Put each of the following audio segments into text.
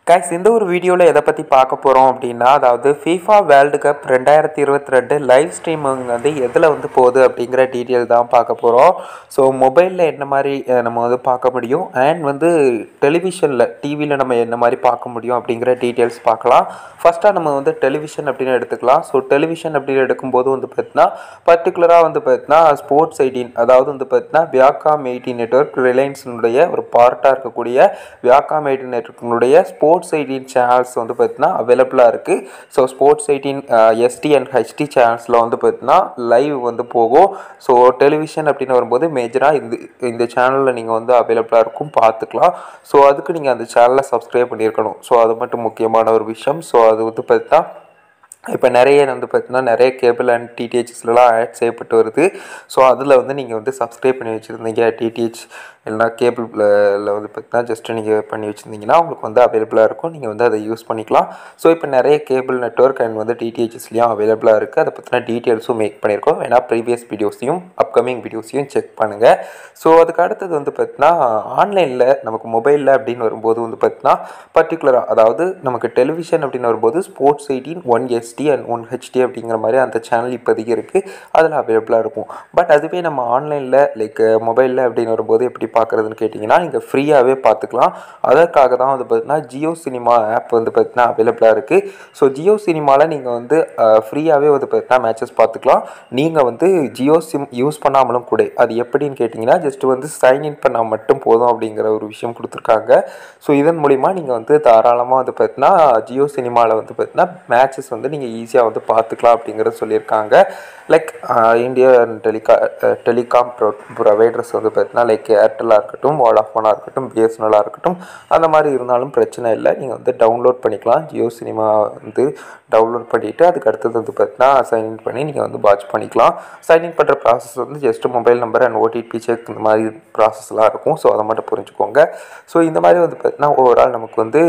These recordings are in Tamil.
கைஸ் இந்த ஒரு வீடியோவில் எதை பற்றி பார்க்க போகிறோம் அப்படின்னா அதாவது ஃபீஃபா வேர்ல்டு கப் ரெண்டாயிரத்தி இருபத்தி ரெண்டு லைவ் ஸ்ட்ரீமிங் வந்து எதில் வந்து போகுது அப்படிங்கிற டீட்டெயில் தான் பார்க்க போகிறோம் ஸோ மொபைலில் என்ன மாதிரி அஹ், நம்ம வந்து பார்க்க முடியும் அண்ட் வந்து டெலிவிஷனில் டிவியில் நம்ம என்ன மாதிரி பார்க்க முடியும் அப்படிங்கிற டீட்டெயில்ஸ் பார்க்கலாம் ஃபஸ்ட்டாக நம்ம வந்து டெலிவிஷன் அப்படின்னு எடுத்துக்கலாம் ஸோ டெலிவிஷன் அப்படின்னு எடுக்கும்போது வந்து பார்த்தீங்கன்னா பர்டிகுலராக வந்து பார்த்தீங்கன்னா ஸ்போர்ட்ஸ் எயிட்டீன் அதாவது வந்து பார்த்தீங்கன்னா வியாகாம் எயிட்டீன் நெட்ஒர்க் ரிலையன்ஸினுடைய ஒரு பார்ட்டாக இருக்கக்கூடிய வியாகாம் எயிட்டீன் நெட்ஒர்க்கினுடைய ஸ்போர்ட்ஸ் எயிட்டீன் சேனல்ஸ் வந்து பார்த்தீங்கன்னா அவைலபிளாக இருக்குது so Sports eighteen SD and HD சேனல்ஸில் வந்து பார்த்தீங்கன்னா லைவ் வந்து போகும் ஸோ டெலிவிஷன் அப்படின்னு வரும்போது மேஜராக இந்த இந்த சேனலில் நீங்கள் வந்து அவைலபிளாக இருக்கும் பார்த்துக்கலாம் ஸோ அதுக்கு நீங்கள் அந்த சேனலை சப்ஸ்கிரைப் பண்ணியிருக்கணும் ஸோ அது மட்டும் முக்கியமான ஒரு விஷயம் ஸோ அது வந்து பார்த்தீங்கன்னா இப்போ நிறைய வந்து பார்த்தீங்கன்னா நிறைய கேபிள் அண்ட் டிடிஹெச்ஸ்லாம் ஆட் செய்யப்பட்டு வருது ஸோ அதில் வந்து நீங்கள் வந்து சப்ஸ்கிரைப் பண்ணி வச்சுருந்தீங்க டிடிஹெச் இல்லைனா கேபிளில் வந்து பார்த்தீங்கன்னா ஜஸ்ட்டு நீங்கள் பண்ணி வச்சுருந்தீங்கன்னா உங்களுக்கு வந்து அவைலபிளாக இருக்கும் நீங்கள் வந்து அதை யூஸ் பண்ணிக்கலாம் ஸோ இப்போ நிறைய கேபிள் நெட்ஒர்க் அண்ட் வந்து டிடிஹெச்ஸ்லேயும் அவைலபிளாக இருக்குது அதை பற்றின டீட்டெயில்ஸும் மேக் பண்ணியிருக்கோம் வேணால் ப்ரீவியஸ் வீடியோஸையும் அப்கமிங் வீடியோஸையும் செக் பண்ணுங்கள் ஸோ அதுக்கு அடுத்தது வந்து பார்த்தீங்கன்னா ஆன்லைனில் நமக்கு மொபைலில் அப்படின்னு வரும்போது வந்து பார்த்தீங்கன்னா பர்டிகுலராக அதாவது நமக்கு டெலிவிஷன் அப்படின்னு வரும்போது Sports eighteen one SD and one HD அப்படிங்கிற மாதிரி அந்த சேனல் இப்போதைக்கு இருக்குது அதில் அவைலபிளாக இருக்கும் பட் அதுவே நம்ம ஆன்லைனில் லைக் மொபைலில் அப்படின்னு வரும்போது எப்படி பார்க்குறதுன்னு கேட்டிங்கன்னா நீங்கள் ஃப்ரீயாகவே பார்த்துக்கலாம் அதற்காக தான் வந்து பார்த்தீங்கன்னா ஜியோ சினிமா ஆப் வந்து பார்த்தீங்கன்னா அவைலபிளாக இருக்குது ஸோ ஜியோ சினிமாவில் நீங்கள் வந்து ஃப்ரீயாகவே வந்து பார்த்தீங்கன்னா மேட்சஸ் பார்த்துக்கலாம் நீங்கள் வந்து ஜியோ சிம் யூஸ் பண்ணாமலும் கூட அது எப்படின்னு கேட்டிங்கன்னா ஜஸ்ட் வந்து சைன்இன் பண்ணால் மட்டும் போதும் அப்படிங்கிற ஒரு விஷயம் கொடுத்துருக்காங்க ஸோ இதன் மூலிமா நீங்கள் வந்து தாராளமாக வந்து பார்த்தீங்கன்னா ஜியோ சினிமாவில் வந்து பார்த்தீங்கன்னா மேட்சஸ் வந்து நீங்கள் ஈஸியாக வந்து பார்த்துக்கலாம் அப்படிங்கிறத சொல்லியிருக்காங்க like Indian tele telecom pro providers வந்து பார்த்தீங்கன்னா லைக் ஏர்டெல்லாக இருக்கட்டும் வோடாஃபோனாக இருக்கட்டும் பிஎஸ்என்எல்லாக இருக்கட்டும் அந்த மாதிரி இருந்தாலும் பிரச்சனை இல்லை நீங்கள் வந்து டவுன்லோட் பண்ணிக்கலாம் ஜியோ சினிமா வந்து டவுன்லோட் பண்ணிவிட்டு அதுக்கு அடுத்தது வந்து பார்த்தீங்கன்னா சைன்இன் பண்ணி நீங்கள் வந்து வாட்ச் பண்ணிக்கலாம் சைன்இன் பண்ணுற ப்ராசஸ் வந்து just mobile number and OTP check இந்த மாதிரி ப்ராசஸ்லாம் இருக்கும் ஸோ அதை மட்டும் புரிஞ்சுக்கோங்க ஸோ இந்த மாதிரி வந்து பார்த்தீங்கன்னா ஓவரால் நமக்கு வந்து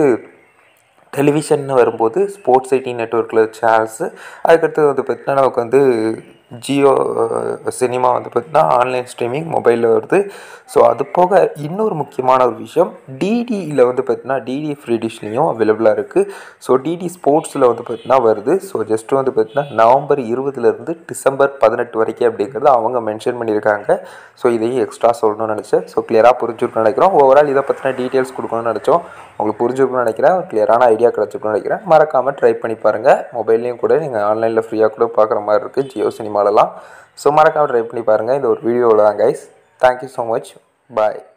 டெலிவிஷன் வரும்போது ஸ்போர்ட்ஸ் எயிட்டீன் நெட்ஒர்க்கில் சேனல்ஸு அதுக்கடுத்து வந்து பார்த்திங்கன்னா நமக்கு வந்து ஜியோ சினிமா வந்து பார்த்திங்கன்னா ஆன்லைன் ஸ்ட்ரீமிங் மொபைலில் வருது ஸோ அது போக இன்னொரு முக்கியமான ஒரு விஷயம் டிடியில் வந்து பார்த்திங்கன்னா டிடி ஃப்ரீ டிஷ்லேயும் அவைலபிளாக இருக்குது ஸோ டிடி ஸ்போர்ட்ஸில் வந்து பார்த்திங்கன்னா வருது ஸோ ஜஸ்ட் வந்து பார்த்திங்கன்னா நவம்பர் இருபதுலேருந்து டிசம்பர் பதினெட்டு வரைக்கும் அப்படிங்கிறது அவங்க மென்ஷன் பண்ணியிருக்காங்க ஸோ இதையும் எக்ஸ்ட்ரா சொல்லணும்னு நினச்சேன் ஸோ கிளியராக புரிஞ்சுக்கணும்னு நினைக்கிறோம் ஓவரால் இதை பற்றின டீட்டெயில்ஸ் கொடுக்கணும்னு நினச்சோம் உங்களுக்கு புரிஞ்சுக்கணும்னு நினைக்கிறேன் ஒரு கிளியரான ஐடியா கிடச்சிருக்கும்னு நினைக்கிறேன் மறக்காமல் ட்ரை பண்ணி பாருங்கள் மொபைல்லையும் கூட நீங்கள் ஆன்லைனில் ஃப்ரீயாக கூட பார்க்குற மாதிரி இருக்குது ஜியோ சினிமாலலாம் ஸோ மறக்காமல் ட்ரை பண்ணி பாருங்கள் இந்த ஒரு வீடியோவில் தான் கைஸ் தேங்க்யூ ஸோ மச் பாய்